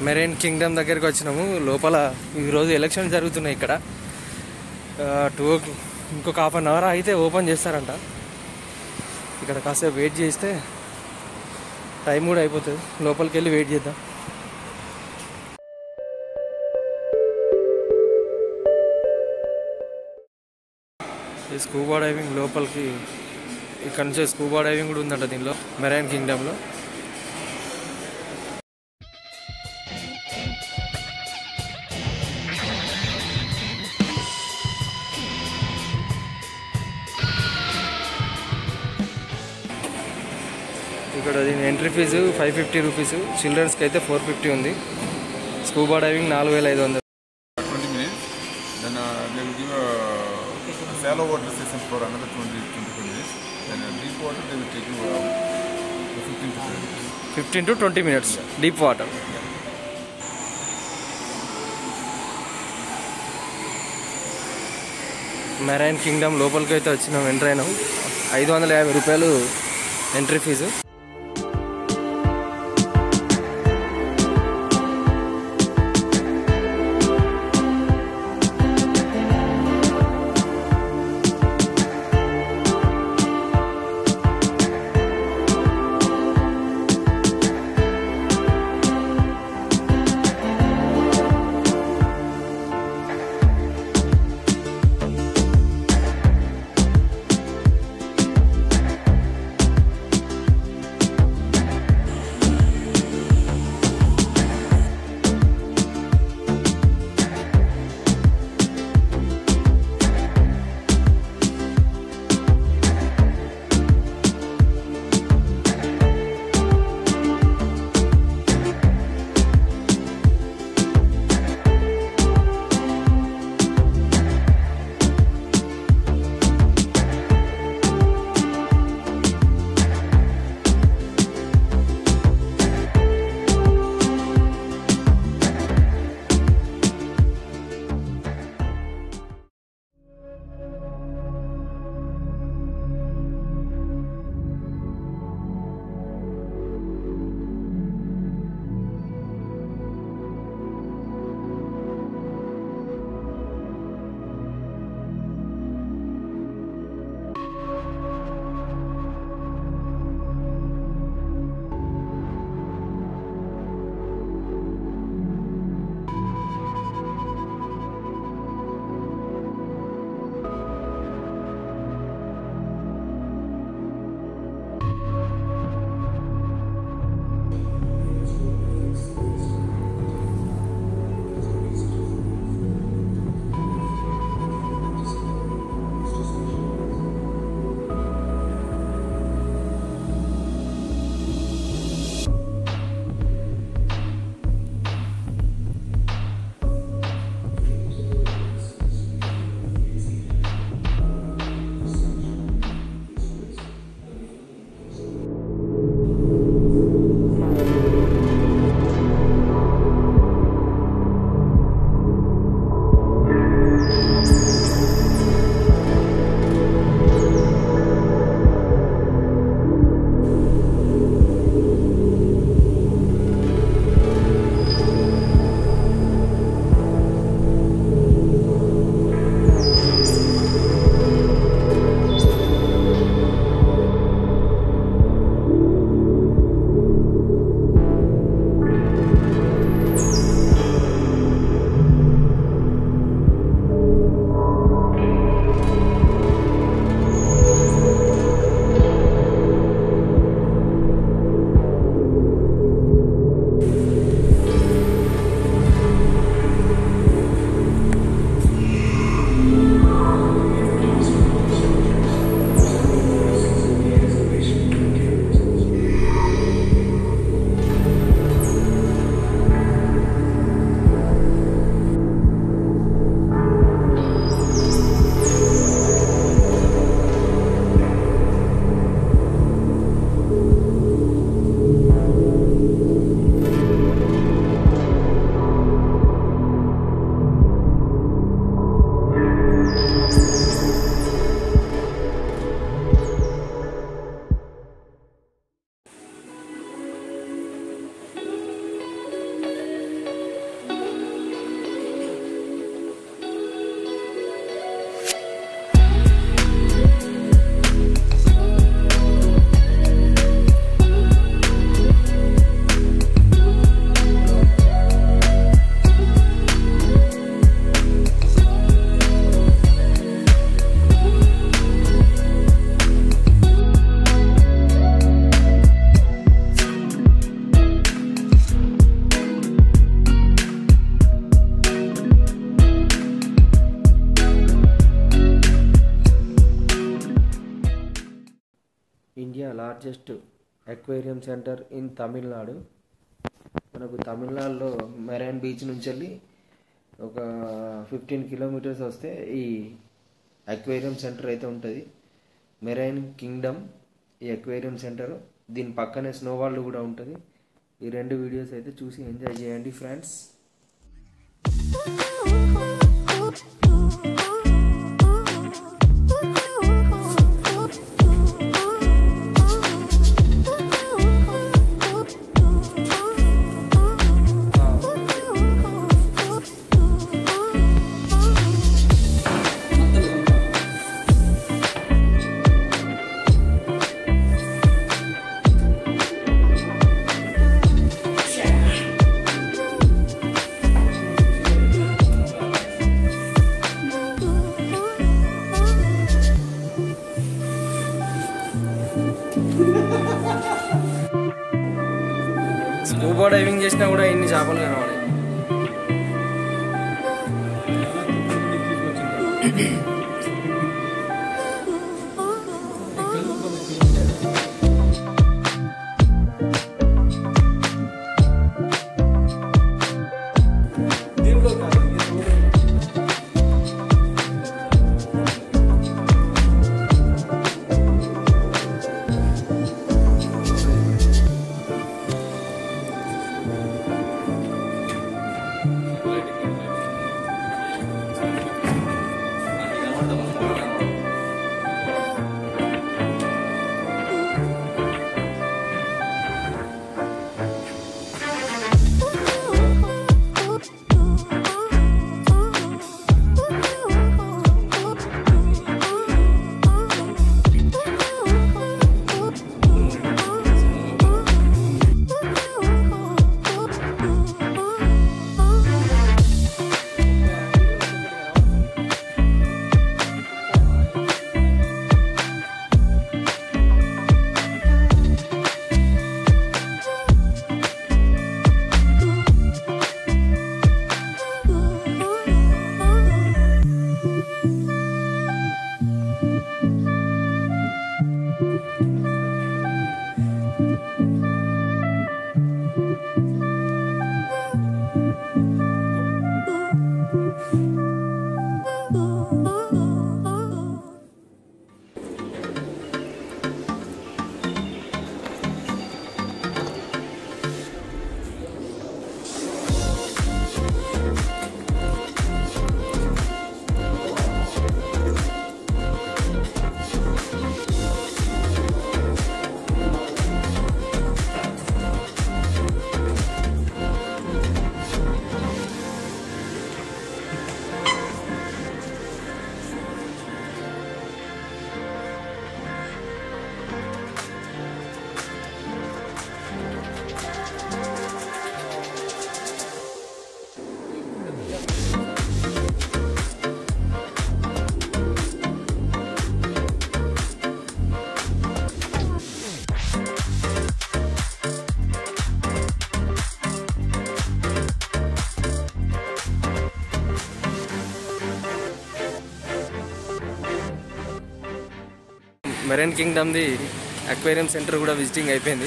Marine Kingdom దగ్గరికి వచ్చినాము లోపల ఈరోజు ఎలక్షన్ జరుగుతున్నాయి ఇక్కడ టూ ఇంకొక హాఫ్ అన్ అవర్ అయితే ఓపెన్ చేస్తారంట ఇక్కడ కాసేపు వెయిట్ చేస్తే టైం కూడా అయిపోతుంది లోపలికి వెళ్ళి వెయిట్ చేద్దాం ఈ స్కూబా డైవింగ్ లోపలికి ఇక్కడ నుంచి స్కూబా డైవింగ్ కూడా ఉందంట దీనిలో మెరైన్ కింగ్డమ్లో ఇక్కడ దీని entry fee five fifty rupees చిల్డ్రన్స్కి అయితే ఫోర్ ఫిఫ్టీ ఉంది స్కూబా డైవింగ్ నాలుగు వేల ఐదు వందలు 20 minutes. Then uh, they will give a, a shallow water session for another 20, 22 minutes. Then uh, deep water they will take you around 15 to 20 minutes. Fifteen to twenty minutes deep water marine kingdom లోపలికి అయితే వచ్చినాం enter అయినాం ఐదు వందల యాభై రూపాయలు entry fee India largest aquarium centre in Tamil Nadu మనకు తమిళనాడులో మెరైన్ బీచ్ నుంచి వెళ్ళి ఒక ఫిఫ్టీన్ కిలోమీటర్స్ వస్తే ఈ అక్వేరియం సెంటర్ అయితే ఉంటుంది మెరైన్ కింగ్డమ్ ఈ అక్వేరియం సెంటర్ దీని పక్కనే స్నో వాల్ కూడా ఉంటుంది ఈ రెండు వీడియోస్ అయితే చూసి ఎంజాయ్ చేయండి ఫ్రెండ్స్ స్కూబా డైవింగ్ చేసినా కూడా ఇన్ని చేపలు కనబడాయి మెరైన్ కింగ్డమ్ది అక్వేరియం సెంటర్ కూడా విజిటింగ్ అయిపోయింది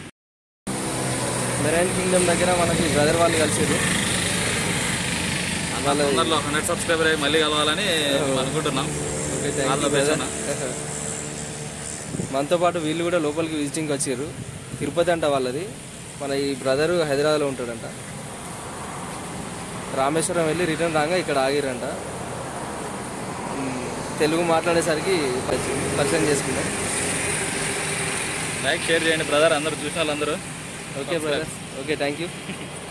మెరైన్ కింగ్డమ్ దగ్గర మనకి బ్రదర్ వాళ్ళు కలిసారు వాళ్ళ తొందరలో హండ్రెడ్ సబ్స్క్రైబర్ అయ్యి మళ్ళీ కలవాలని అనుకుంటున్నాం okay, thank All you, the best brother. మనతో పాటు వీళ్ళు కూడా లోపలికి విజిటింగ్ వచ్చారు తిరుపతి అంట వాళ్ళది మన ఈ బ్రదరు హైదరాబాద్లో ఉంటాడంట రామేశ్వరం వెళ్ళి రిటర్న్ రాగా ఇక్కడ ఆగిరంట మ్, తెలుగు మాట్లాడేసరికి పరిచయం పరిచయం చేసుకున్నాం లైక్ షేర్ చేయండి బ్రదర్ అందరూ చూసిన వాళ్ళందరూ okay brother okay thank you